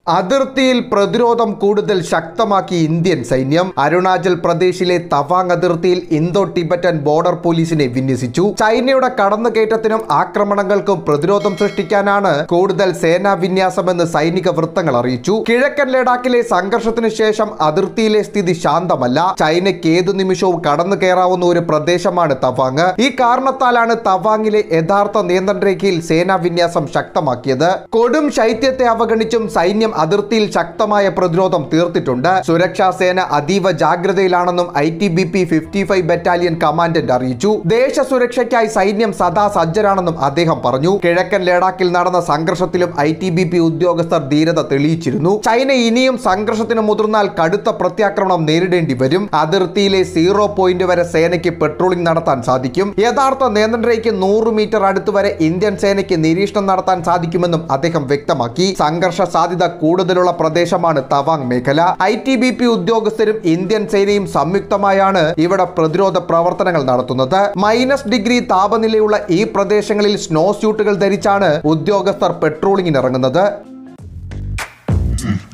അതിർത്തിയിൽ പ്രതിരോധം കൂടുതൽ ശക്തമാക്കി ഇന്ത്യൻ സൈന്യം അരുണാചൽ പ്രദേശിലെ തവാങ് അതിർത്തിയിൽ ഇന്തോ ടിബറ്റൻ ബോർഡർ പോലീസിനെ വിന്യസിച്ചു ചൈനയുടെ കടന്നുകയറ്റത്തിനും ആക്രമണങ്ങൾക്കും പ്രതിരോധം സൃഷ്ടിക്കാനാണ് കൂടുതൽ സേനാ വിന്യാസമെന്ന് സൈനിക വൃത്തങ്ങൾ അറിയിച്ചു കിഴക്കൻ ലഡാക്കിലെ സംഘർഷത്തിന് ശേഷം അതിർത്തിയിലെ സ്ഥിതി ശാന്തമല്ല ചൈനയ്ക്ക് ഏതു നിമിഷവും കടന്നു കയറാവുന്ന ഒരു പ്രദേശമാണ് തവാങ് ഈ കാരണത്താലാണ് തവാങ്ങിലെ യഥാർത്ഥ നിയന്ത്രണ രേഖയിൽ സേനാ വിന്യാസം ശക്തമാക്കിയത് കൊടും ശൈത്യത്തെ അവഗണിച്ചും സൈന്യം അതിർത്തിയിൽ ശക്തമായ പ്രതിരോധം തീർത്തിട്ടുണ്ട് സുരക്ഷാ സേന അതീവ ജാഗ്രതയിലാണെന്നും I T B P fifty five battalion commandant അറിയിച്ചു ദേശ സുരക്ഷയ്ക്കായി സൈന്യം സദാ സജ്ജരാണെന്നും അദ്ദേഹം പറഞ്ഞു കിഴക്കൻ ലഡാക്കിൽ നടന്ന സംഘർഷത്തിലും ഐ ടി ബി പി ഉദ്യോഗസ്ഥർ ധീരത തെളിയിച്ചിരുന്നു ചൈന ഇനിയും സംഘർഷത്തിന് മുതിർന്നാൽ കടുത്ത പ്രത്യാക്രമണം നേരിടേണ്ടി വരും അതിർത്തിയിലെ സീറോ പോയിന്റ് വരെ സേനയ്ക്ക് പെട്രോളിംഗ് നടത്താൻ സാധിക്കും യഥാർത്ഥ നിയന്ത്രണ രേഖയ്ക്ക് നൂറ് മീറ്റർ അടുത്ത് വരെ ഇന്ത്യൻ സേനയ്ക്ക് നിരീക്ഷണം നടത്താൻ സാധിക്കുമെന്നും അദ്ദേഹം വ്യക്തമാക്കി സംഘർഷ സാധ്യത കൂടുതലുള്ള പ്രദേശമാണ് തവാങ് മേഖല ഐ ടി ബി പി ഉദ്യോഗസ്ഥരും ഇന്ത്യൻ സേനയും സംയുക്തമായാണ് ഇവിടെ പ്രതിരോധ പ്രവർത്തനങ്ങൾ നടത്തുന്നത് മൈനസ് ഡിഗ്രി താപനിലയുള്ള ഈ പ്രദേശങ്ങളിൽ സ്നോ സ്യൂട്ടുകൾ ധരിച്ചാണ് ഉദ്യോഗസ്ഥർ പെട്രോളിംഗിന് ഇറങ്ങുന്നത്